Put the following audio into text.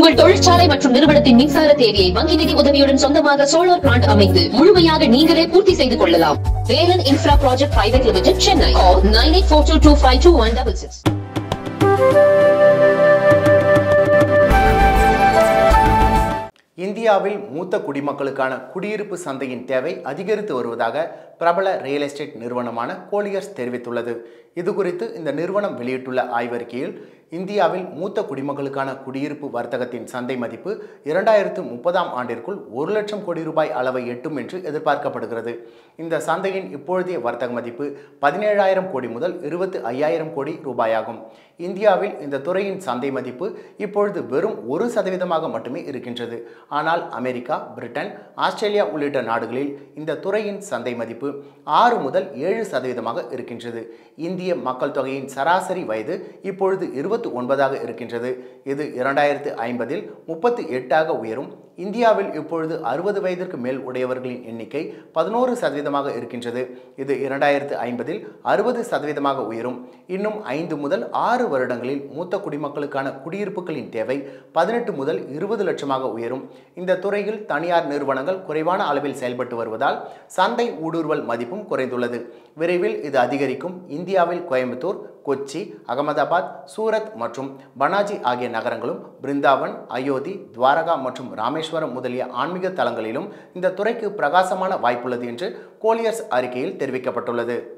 உங்கள் தொழிற்சாலை மற்றும் நிறுவனத்தின் மின்சார தேவையை வங்கி நிதி உதவியுடன் சொந்தமாக சோலார் பிளான்ட் அமைத்து முழுமையாக நீங்களே பூர்த்தி செய்து கொள்ளலாம் Velan infra project private limited Chennai nine eight four two two five two one double six இந்தியாவில் மூத்த குடிமக்களுக்கான குடியிருப்பு சந்தையின் தேவை அதிகரித்து வருவதாக பிரபல ரியல் எஸ்டேட் நிறுவனமான கோலியர்ஸ் தெரிவித்துள்ளது இது குறித்து இந்த நிறுவனம் வெளியிட்டுள்ள ஆய்வறிக்கையில் இந்தியாவில் மூத்த குடிமக்களுக்கான குடியிருப்பு வர்த்தகத்தின் சந்தை மதிப்பு இரண்டாயிரத்து முப்பதாம் ஆண்டிற்குள் ஒரு லட்சம் கோடி ரூபாய் அளவை எட்டும் என்று எதிர்பார்க்கப்படுகிறது இந்த சந்தையின் இப்பொழுதைய வர்த்தக மதிப்பு பதினேழாயிரம் கோடி முதல் இருபத்தி ஐயாயிரம் கோடி ரூபாயாகும் இந்தியாவில் இந்த துறையின் சந்தை மதிப்பு இப்பொழுது வெறும் ஒரு சதவீதமாக மட்டுமே இருக்கின்றது ஆனால் அமெரிக்கா பிரிட்டன் ஆஸ்திரேலியா உள்ளிட்ட நாடுகளில் இந்த துறையின் சந்தை மதிப்பு ஆறு முதல் ஏழு சதவீதமாக இருக்கின்றது இந்திய மக்கள் தொகையின் சராசரி வயது இப்பொழுது இருபத்தி ஒன்பதாக இருக்கின்றது இது இரண்டாயிரத்து ஐம்பதில் முப்பத்தி எட்டாக உயரும் இந்தியாவில் இப்பொழுது அறுபது வயதிற்கு மேல் உடையவர்களின் எண்ணிக்கை பதினோரு சதவீதமாக இருக்கின்றது இது இரண்டாயிரத்து ஐம்பதில் அறுபது சதவீதமாக உயரும் இன்னும் ஐந்து முதல் ஆறு வருடங்களில் மூத்த குடிமக்களுக்கான குடியிருப்புகளின் தேவை பதினெட்டு முதல் இருபது லட்சமாக உயரும் இந்த துறையில் தனியார் நிறுவனங்கள் குறைவான அளவில் செயல்பட்டு வருவதால் சந்தை ஊடுருவல் மதிப்பும் குறைந்துள்ளது விரைவில் இது அதிகரிக்கும் இந்தியாவில் கோயம்புத்தூர் கொச்சி அகமதாபாத் சூரத் மற்றும் பனாஜி ஆகிய நகரங்களும் பிருந்தாவன் அயோத்தி துவாரகா மற்றும் ராமேஸ்வரம் முதலிய ஆன்மீக தலங்களிலும் இந்த துறைக்கு பிரகாசமான வாய்ப்புள்ளது என்று கோலியர்ஸ் அறிக்கையில் தெரிவிக்கப்பட்டுள்ளது